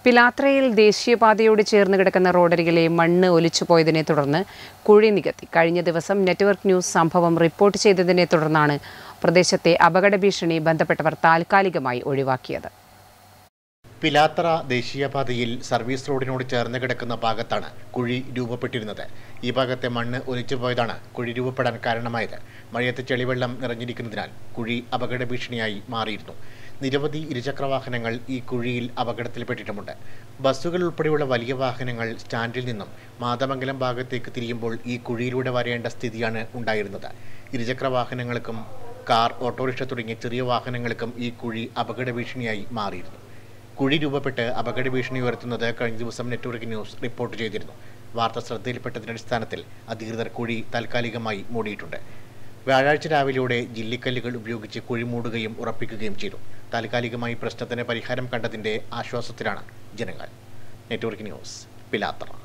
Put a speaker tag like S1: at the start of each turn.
S1: പിലാത്രയിൽ ദേശീയപാതയോട് ചേർന്ന് കിടക്കുന്ന റോഡരികിലെ മണ്ണ് ഒലിച്ചുപോയതിനെ തുടർന്ന് കുഴി നികത്തി കഴിഞ്ഞ ദിവസം നെറ്റ്വർക്ക് ന്യൂസ് സംഭവം റിപ്പോർട്ട് ചെയ്തതിനെ തുടർന്നാണ് പ്രദേശത്തെ അപകട ഭീഷണി ബന്ധപ്പെട്ടവർ താൽക്കാലികമായി ഒഴിവാക്കിയത്
S2: പിലാത്തറ ദേശീയപാതയിൽ സർവീസ് റോഡിനോട് ചേർന്ന് കിടക്കുന്ന ഭാഗത്താണ് കുഴി രൂപപ്പെട്ടിരുന്നത് ഈ ഭാഗത്തെ മണ്ണ് ഒലിച്ചുപോയതാണ് കുഴി രൂപപ്പെടാൻ കാരണമായത് മഴയത്ത് ചെളിവെള്ളം നിറഞ്ഞിരിക്കുന്നതിനാൽ കുഴി അപകട ഭീഷണിയായി മാറിയിരുന്നു നിരവധി ഇരുചക്രവാഹനങ്ങൾ ഈ കുഴിയിൽ അപകടത്തിൽപ്പെട്ടിട്ടുമുണ്ട് ബസ്സുകൾ ഉൾപ്പെടെയുള്ള വലിയ വാഹനങ്ങൾ സ്റ്റാൻഡിൽ നിന്നും മാതമംഗലം ഭാഗത്തേക്ക് തിരിയുമ്പോൾ ഈ കുഴിയിലൂടെ വരേണ്ട സ്ഥിതിയാണ് ഉണ്ടായിരുന്നത് ഇരുചക്ര വാഹനങ്ങൾക്കും കാർ ഓട്ടോറിക്ഷ തുടങ്ങിയ ചെറിയ വാഹനങ്ങൾക്കും ഈ കുഴി അപകട ഭീഷണിയായി മാറിയിരുന്നു കുഴി രൂപപ്പെട്ട് അപകട ഭീഷണി ഉയർത്തുന്നത് കഴിഞ്ഞ ദിവസം നെറ്റ്വർക്ക് ന്യൂസ് റിപ്പോർട്ട് ചെയ്തിരുന്നു വാർത്ത ശ്രദ്ധയിൽപ്പെട്ടതിന്റെ അടിസ്ഥാനത്തിൽ അധികൃതർ കുഴി താൽക്കാലികമായി മൂടിയിട്ടുണ്ട് വ്യാഴാഴ്ച രാവിലെയോടെ ജില്ലിക്കല്ലുകൾ ഉപയോഗിച്ച് കുഴി മൂടുകയും ഉറപ്പിക്കുകയും ചെയ്തു താൽക്കാലികമായി പ്രശ്നത്തിന് പരിഹാരം കണ്ടതിന്റെ ആശ്വാസത്തിലാണ് ജനങ്ങൾ നെറ്റ്വർക്ക് ന്യൂസ് പിലാത്തറ